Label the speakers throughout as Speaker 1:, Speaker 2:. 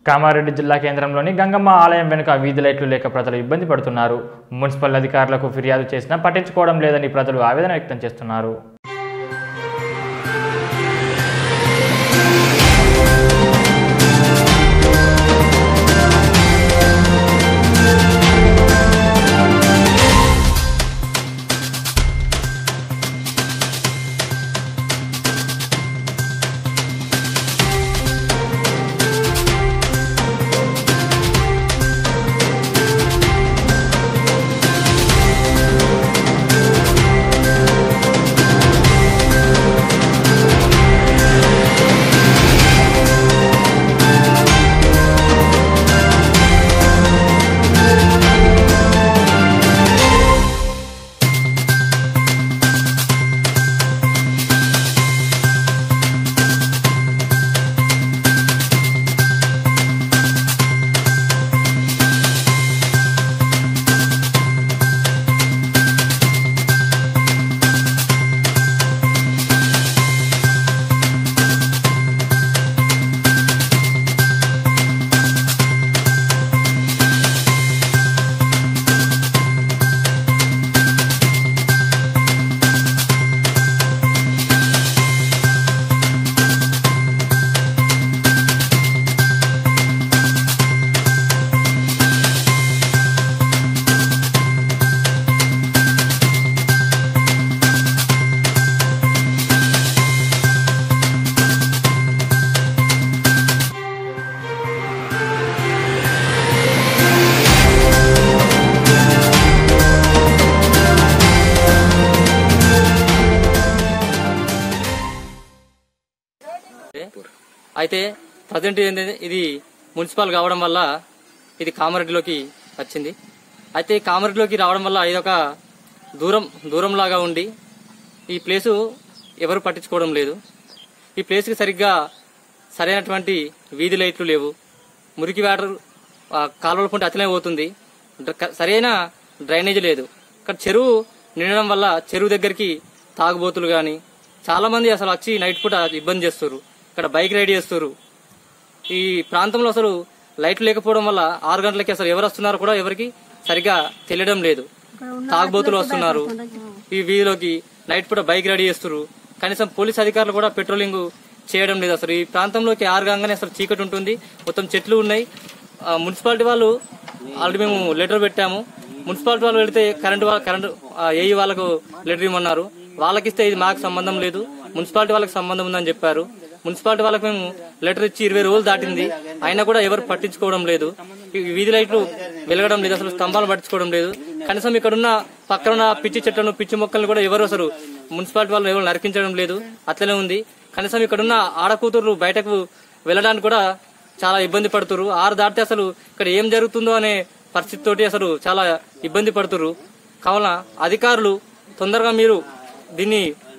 Speaker 1: కామారెడ్డి జిల్లా కేంద్రంలోని గంగమ్మ ఆలయం వెనుక వీధి లైట్లు లేక ప్రజలు ఇబ్బంది పడుతున్నారు మున్సిపల్ అధికారులకు ఫిర్యాదు చేసినా పట్టించుకోవడం లేదని ప్రజలు ఆవేదన వ్యక్తం చేస్తున్నారు
Speaker 2: అయితే ప్రజెంట్ ఏంటంటే ఇది మున్సిపల్ కావడం వల్ల ఇది కామారెడ్డిలోకి వచ్చింది అయితే కామారెడ్డిలోకి రావడం వల్ల ఇది ఒక దూరం దూరం లాగా ఉండి ఈ ప్లేసు ఎవరు పట్టించుకోవడం లేదు ఈ ప్లేస్కి సరిగ్గా సరైనటువంటి వీధి లైట్లు లేవు మురికి వాటర్ ఆ, కాలువల పంట అట్లనే పోతుంది డ్ర- సరైన డ్రైనేజ్ లేదు ఇక్కడ చెరువు నిండడం వల్ల చెరువు దగ్గరికి తాగుబోతులు గాని చాలా మంది అసలు వచ్చి నైట్ పూట ఇబ్బంది చేస్తారు ఇక్కడ బైక్ రైడ్ చేస్తారు ఈ ప్రాంతంలో అసలు లైట్లు లేకపోవడం వల్ల ఆరు గంటలకి అసలు ఎవరు వస్తున్నారో కూడా ఎవరికి సరిగ్గా తెలియడం లేదు తాగుబోతులు వస్తున్నారు ఈ వీధిలోకి నైట్ పూట బైక్ రెడీ చేస్తారు కనీసం పోలీస్ అధికారులు కూడా పెట్రోలింగ్ చేయడం లేదు అసలు ఈ ప్రాంతంలోకి ఆరు కాగానే అసలు చీకటి ఉంటుంది మొత్తం చెట్లు ఉన్నాయి ఆ, మున్సిపాలిటీ వాళ్ళు ఆల్రెడీ మేము లెటర్ పెట్టాము మున్సిపాలిటీ వాళ్ళు వెళితే కరెంట్ వాళ్ళ కరెంట్ ఏఈ వాళ్ళకు లెటర్ ఇవ్వమన్నారు వాళ్ళకిస్తే ఇది మాకు సంబంధం లేదు మున్సిపాలిటీ వాళ్ళకి సంబంధం ఉందని చెప్పారు మున్సిపాలిటీ వాళ్ళకి మేము లెటర్ ఇచ్చి ఇరవై రోజులు దాటింది అయినా కూడా ఎవరు పట్టించుకోవడం లేదు ఈ వీధి లైట్లు వెలగడం లేదు అసలు స్తంభాలు పట్టించుకోవడం లేదు కనీసం ఇక్కడ ఉన్న పక్కన ఉన్న పిచ్చి చెట్లను పిచ్చి మొక్కలను కూడా ఎవరు అసలు మున్సిపాలిటీ వాళ్ళు ఎవరు నరికించడం లేదు అట్లనే ఉంది కనీసం ఇక్కడ ఉన్న ఆడకూతురు బయటకు వెళ్ళడానికి కూడా చాలా ఇబ్బంది పడుతురు ఆరు దాటితే అసలు ఇక్కడ ఏం జరుగుతుందో అనే పరిస్థితితోటి అసలు చాలా ఇబ్బంది పడుతురు కావున అధికారులు తొందరగా మీరు దీన్ని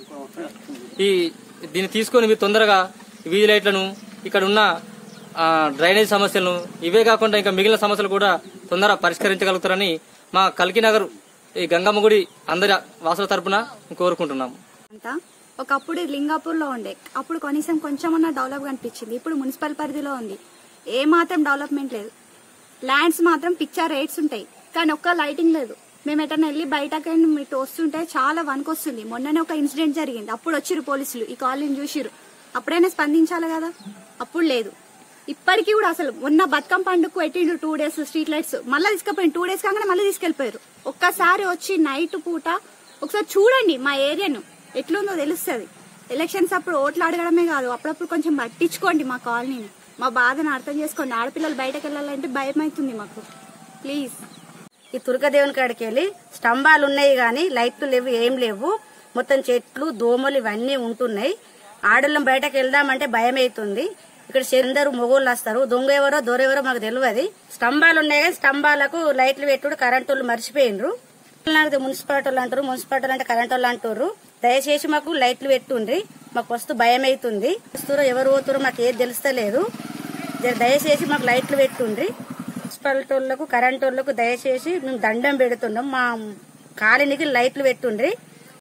Speaker 2: ఈ దీన్ని తీసుకొని మీరు తొందరగా వీధి లైట్లను ఇక్కడ ఉన్న ఆ, డ్రైనేజ్ సమస్యలను ఇవే కాకుండా ఇంకా మిగిలిన సమస్యలు కూడా తొందరగా పరిష్కరించగలుగుతారని మా కల్కినగర్ ఈ గంగమ్మ గుడి అందరి వాసుల తరపున కోరుకుంటున్నాము
Speaker 3: అంతా ఒకప్పుడు ఇది లింగాపూర్లో ఉండే అప్పుడు కనీసం కొంచెమన్నా డెవలప్ కనిపించింది ఇప్పుడు మున్సిపల్ పరిధిలో ఉంది ఏ మాత్రం డెవలప్మెంట్ లేదు ల్యాండ్స్ మాత్రం పిక్చర్ రేట్స్ ఉంటాయి కానీ ఒక్క లైటింగ్ లేదు మేము ఎటన్నా వెళ్ళి బయటకి ఇటు వస్తుంటే చాలా వణుకొస్తుంది మొన్ననే ఒక ఇన్సిడెంట్ జరిగింది అప్పుడు వచ్చిరు పోలీసులు ఈ కాలనీని చూసిరు అప్పుడైనా స్పందించాలి కదా అప్పుడు లేదు ఇప్పటికీ కూడా అసలు మొన్న బతుకమ్మ పండుగకు పెట్టిండు టూ డేస్ స్ట్రీట్ లైట్స్ మళ్ళీ తీసుకుపోయింది టూ డేస్ కాగానే మళ్ళీ తీసుకెళ్లిపోయారు ఒక్కసారి వచ్చి నైట్ పూట ఒకసారి చూడండి మా ఏరియాను ఎట్లుందో తెలుస్తుంది ఎలక్షన్స్ అప్పుడు ఓట్లు అడగడమే కాదు అప్పుడప్పుడు కొంచెం పట్టించుకోండి మా కాలనీని మా బాధను అర్థం చేసుకోండి ఆడపిల్లలు బయటకు వెళ్ళాలంటే భయం అవుతుంది మాకు ప్లీజ్
Speaker 4: ఈ తుర్కదేవుని కాడికి వెళ్ళి స్తంభాలు ఉన్నాయి గాని లైట్లు లేవు ఏం లేవు మొత్తం చెట్లు దోమలు ఇవన్నీ ఉంటున్నాయి ఆడోళ్ళం బయటకు వెళ్దామంటే భయం అవుతుంది ఇక్కడ అందరూ మొగోళ్ళు వస్తారు దొంగ ఎవరో దొరెవరో మాకు తెలియదు స్తంభాలు ఉన్నాయి కానీ స్తంభాలకు లైట్లు పెట్టుడు కరెంటు వాళ్ళు మర్చిపోయినరు నాకు మున్సిపాలిటీ వాళ్ళు అంటారు మున్సిపాలిటీ అంటే కరెంట్ వాళ్ళు అంటారు దయచేసి మాకు లైట్లు పెట్టుండ్రి మాకు వస్తూ భయం అవుతుంది వస్తురో ఎవరు పోతురో మాకు ఏది తెలుస్తలేదు జర దయచేసి మాకు లైట్లు పెట్టుండ్రి మున్సిపాలిటీ వాళ్ళకు కరెంట్ వాళ్ళకు దయచేసి మేము దండం పెడుతున్నాం మా కాలనీకి లైట్లు పెట్టుండ్రి